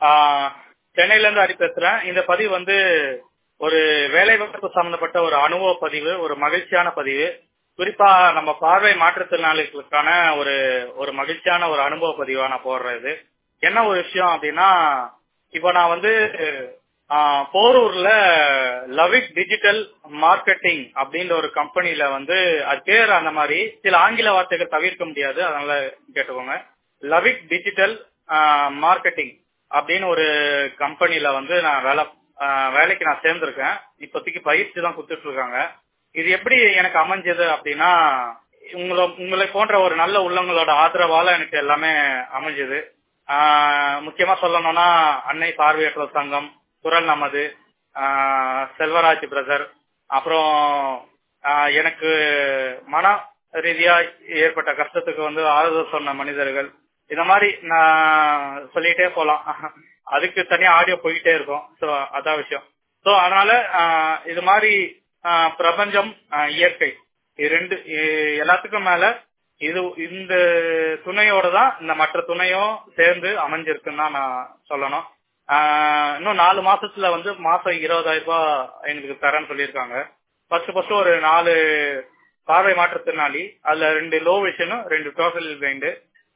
ஆஹ் சென்னையில இருந்து ஹரி பேசுறேன் இந்த பதிவு வந்து ஒரு வேலை வாய்ப்பு சம்பந்தப்பட்ட ஒரு அனுபவ பதிவு ஒரு மகிழ்ச்சியான பதிவு குறிப்பா நம்ம பார்வை மாற்றுத்திறனாளிகளுக்கான ஒரு ஒரு மகிழ்ச்சியான ஒரு அனுபவ பதிவா நான் போடுறேன் இது என்ன ஒரு விஷயம் அப்படின்னா இப்போ நான் வந்து ஆஹ், போரூர்ல லவிக் டிஜிட்டல் மார்க்கெட்டிங் அப்படின்ற ஒரு கம்பெனில வந்து அது பேர் அந்த மாதிரி சில ஆங்கில வார்த்தைகள் தவிர்க்க முடியாது அதனால கேட்டுக்கோங்க லவிக் டிஜிட்டல் மார்க்கெட்டிங் அப்படின்னு ஒரு கம்பெனில வந்து நான் வேலை ஆஹ், வேலைக்கு நான் சேர்ந்திருக்கேன் இப்போதைக்கு பயிற்சி தான் கொடுத்துட்டு இருக்காங்க இது எப்படி எனக்கு அமைஞ்சது அப்படின்னா உங்களை உங்களை போன்ற ஒரு நல்ல உள்ளவங்களோட ஆதரவால எனக்கு எல்லாமே அமைஞ்சது ஆஹ், முக்கியமா சொல்லணும்னா அன்னை பார்வையற்றோர் சங்கம் குரல் நமது ஆஹ், செல்வராஜ் பிரதர் அப்புறம் ஆஹ், எனக்கு மன ரீதியா ஏற்பட்ட கஷ்டத்துக்கு வந்து ஆறுதல் சொன்ன மனிதர்கள் இந்த மாதிரி நான் சொல்லிட்டே போலாம் அதுக்கு தனியா ஆடியோ போயிட்டே இருக்கும் சோ அதான் விஷயம் சோ அதனால ஆஹ், இது மாதிரி ஆஹ், பிரபஞ்சம் ஆஹ், இயற்கை இது ரெண்டு இ- எல்லாத்துக்கும் மேல இது இந்த துணையோட தான் இந்த மற்ற துணையும் சேர்ந்து அமைஞ்சிருக்குன்னு தான் நான் சொல்லணும் ஆஹ், இன்னும் நாலு மாசத்துல வந்து மாசம் இருபதாயிரம் ரூபாய் எங்களுக்கு தரேன்னு சொல்லியிருக்காங்க ஃபர்ஸ்ட் ஃபர்ஸ்ட் ஒரு நாலு பார்வை மாற்றுத்திறனாளி அதுல ரெண்டு லோ விஷனும் ரெண்டு டோட்டல் பிளைண்டு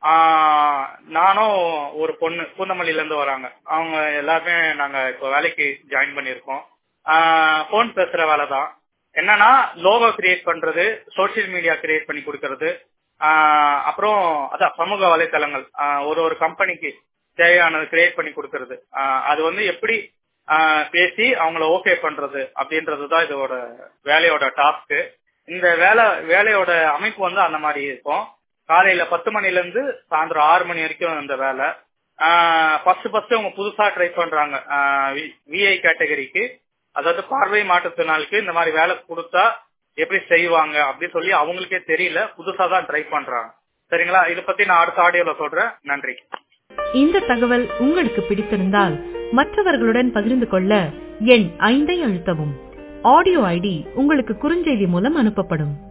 நானும் ஒரு பொண்ணு பூந்தமல்லில இருந்து வராங்க அவங்க எல்லாருமே நாங்க இப்போ வேலைக்கு ஜாயின் பண்ணியிருக்கோம் போன் பேசுற வேலை தான் என்னன்னா லோகோ கிரியேட் பண்றது சோஷியல் மீடியா கிரியேட் பண்ணி கொடுக்கறது ஆஹ் அப்புறம் அதான் சமூக வலைத்தளங்கள் ஆஹ் ஒரு ஒரு கம்பெனிக்கு தேவையானது கிரியேட் பண்ணி கொடுக்கறது ஆஹ் அது வந்து எப்படி ஆஹ் பேசி அவங்கள ஓகே பண்றது அப்படின்றது தான் இதோட வேலையோட டாஸ்க் இந்த வேலை வேலையோட அமைப்பு வந்து அந்த மாதிரி இருக்கும் காலையில பத்து மணில இருந்து சாயந்தரம் ஆறு மணி வரைக்கும் இந்த வேலை ஃபர்ஸ்ட் ஃபர்ஸ்ட் அவங்க புதுசா ட்ரை பண்றாங்க விஐ கேட்டகரிக்கு அதாவது பார்வை மாற்றுத்திறனாளிக்கு இந்த மாதிரி வேலை கொடுத்தா எப்படி செய்வாங்க அப்படின்னு சொல்லி அவங்களுக்கே தெரியல புதுசா தான் ட்ரை பண்றாங்க சரிங்களா இத பத்தி நான் அடுத்த ஆடியோல சொல்றேன் நன்றி இந்த தகவல் உங்களுக்கு பிடித்திருந்தால் மற்றவர்களுடன் பகிர்ந்து கொள்ள எண் ஐந்தை அழுத்தவும் ஆடியோ ஐடி உங்களுக்கு குறுஞ்செய்தி மூலம் அனுப்பப்படும்